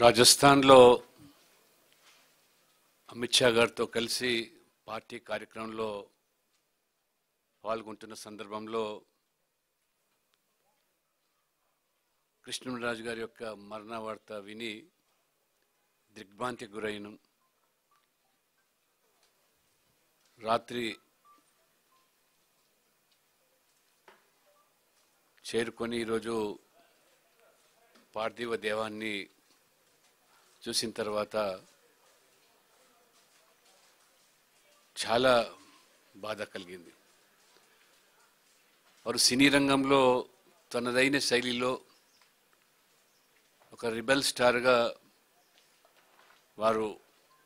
రాజస్థాన్లో అమిత్ షా గారితో కలిసి పార్టీ కార్యక్రమంలో పాల్గొంటున్న సందర్భంలో కృష్ణరాజు గారి యొక్క మరణ వార్త విని దిగ్భ్రాంతికి గురైన రాత్రి చేరుకొని ఈరోజు పార్థివ దేవాన్ని చూసిన తర్వాత చాలా బాధ కలిగింది వారు సినీ రంగంలో తనదైన శైలిలో ఒక రిబెల్ స్టార్గా వారు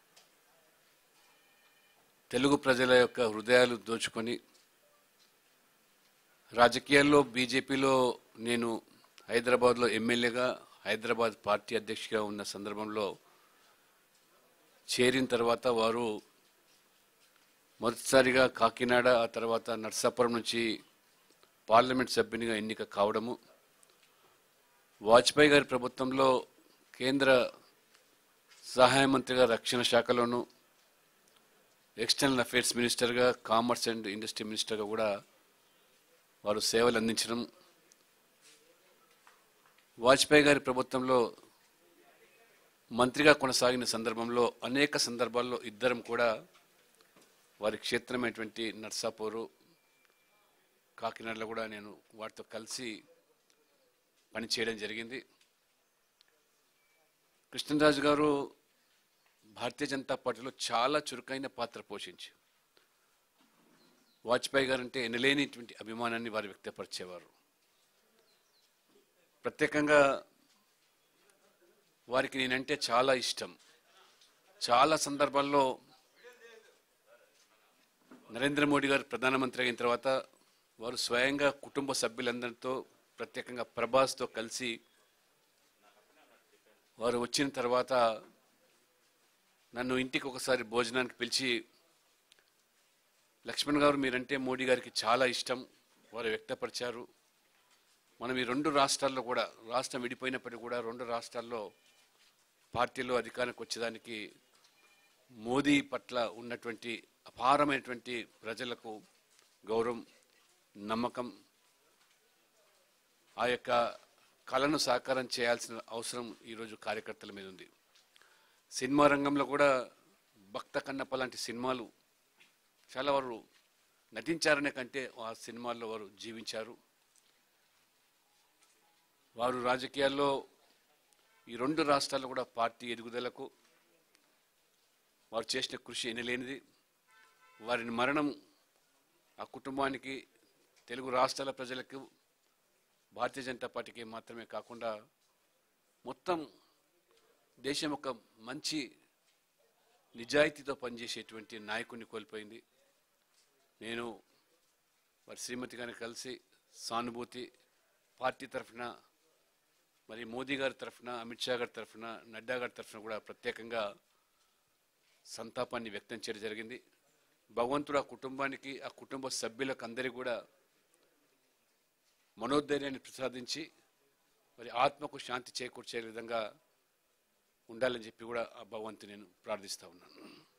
తెలుగు ప్రజల యొక్క హృదయాలు దోచుకొని రాజకీయాల్లో బీజేపీలో నేను హైదరాబాద్లో ఎమ్మెల్యేగా హైదరాబాద్ పార్టీ అధ్యక్షుడిగా ఉన్న సందర్భంలో చేరిన తర్వాత వారు మొదటిసారిగా కాకినాడ ఆ తర్వాత నర్సాపురం నుంచి పార్లమెంట్ సభ్యునిగా ఎన్నిక కావడము వాజ్పేయి గారి ప్రభుత్వంలో కేంద్ర సహాయ మంత్రిగా రక్షణ శాఖలోను ఎక్స్టర్నల్ అఫైర్స్ మినిస్టర్గా కామర్స్ అండ్ ఇండస్ట్రీ మినిస్టర్గా కూడా వారు సేవలు అందించడం వాజ్పేయి గారి ప్రభుత్వంలో మంత్రిగా కొనసాగిన సందర్భంలో అనేక సందర్భాల్లో ఇద్దరం కూడా వారి క్షేత్రమైనటువంటి నర్సాపూరు కాకినాడలో కూడా నేను వారితో కలిసి పనిచేయడం జరిగింది కృష్ణరాజు గారు భారతీయ జనతా పార్టీలో చాలా చురుకైన పాత్ర పోషించి వాజ్పేయి గారు అంటే ఎనలేనిటువంటి అభిమానాన్ని వారు వ్యక్తపరిచేవారు ప్రత్యేకంగా వారికి నేనంటే చాలా ఇష్టం చాలా సందర్భాల్లో నరేంద్ర మోడీ గారు ప్రధానమంత్రి అయిన తర్వాత వారు స్వయంగా కుటుంబ సభ్యులందరితో ప్రత్యేకంగా ప్రభాస్తో కలిసి వారు వచ్చిన తర్వాత నన్ను ఇంటికి ఒకసారి భోజనానికి పిలిచి లక్ష్మణ్ గారు మీరంటే మోడీ గారికి చాలా ఇష్టం వారు వ్యక్తపరిచారు మనం ఈ రెండు రాష్ట్రాల్లో కూడా రాష్ట్రం విడిపోయినప్పటికీ కూడా రెండు రాష్ట్రాల్లో పార్టీలో అధికారానికి వచ్చేదానికి మోదీ పట్ల ఉన్నటువంటి అపారమైనటువంటి ప్రజలకు గౌరవం నమ్మకం ఆ యొక్క కళను సాకారం చేయాల్సిన అవసరం ఈరోజు కార్యకర్తల మీద ఉంది సినిమా రంగంలో కూడా భక్త కన్నప్ప లాంటి సినిమాలు చాలా వారు నటించారనే కంటే ఆ సినిమాల్లో వారు జీవించారు వారు రాజకీయాల్లో ఈ రెండు రాష్ట్రాల్లో కూడా పార్టీ ఎదుగుదలకు వారు చేసిన కృషి ఎనలేనిది వారిని మరణం ఆ కుటుంబానికి తెలుగు రాష్ట్రాల ప్రజలకు భారతీయ జనతా పార్టీకి మాత్రమే కాకుండా మొత్తం దేశం ఒక మంచి నిజాయితీతో పనిచేసేటువంటి నాయకుడిని కోల్పోయింది నేను వారి శ్రీమతి గారిని కలిసి సానుభూతి పార్టీ తరఫున మరి మోదీ గారి తరఫున అమిత్ షా గారి తరఫున నడ్డా గారి తరఫున కూడా ప్రత్యేకంగా సంతాపాన్ని వ్యక్తం చేయడం జరిగింది భగవంతుడు ఆ కుటుంబానికి ఆ కుటుంబ సభ్యులకు అందరికీ కూడా మనోధైర్యాన్ని ప్రసాదించి మరి ఆత్మకు శాంతి చేకూర్చే విధంగా ఉండాలని చెప్పి కూడా ఆ భగవంతు నేను ప్రార్థిస్తా ఉన్నాను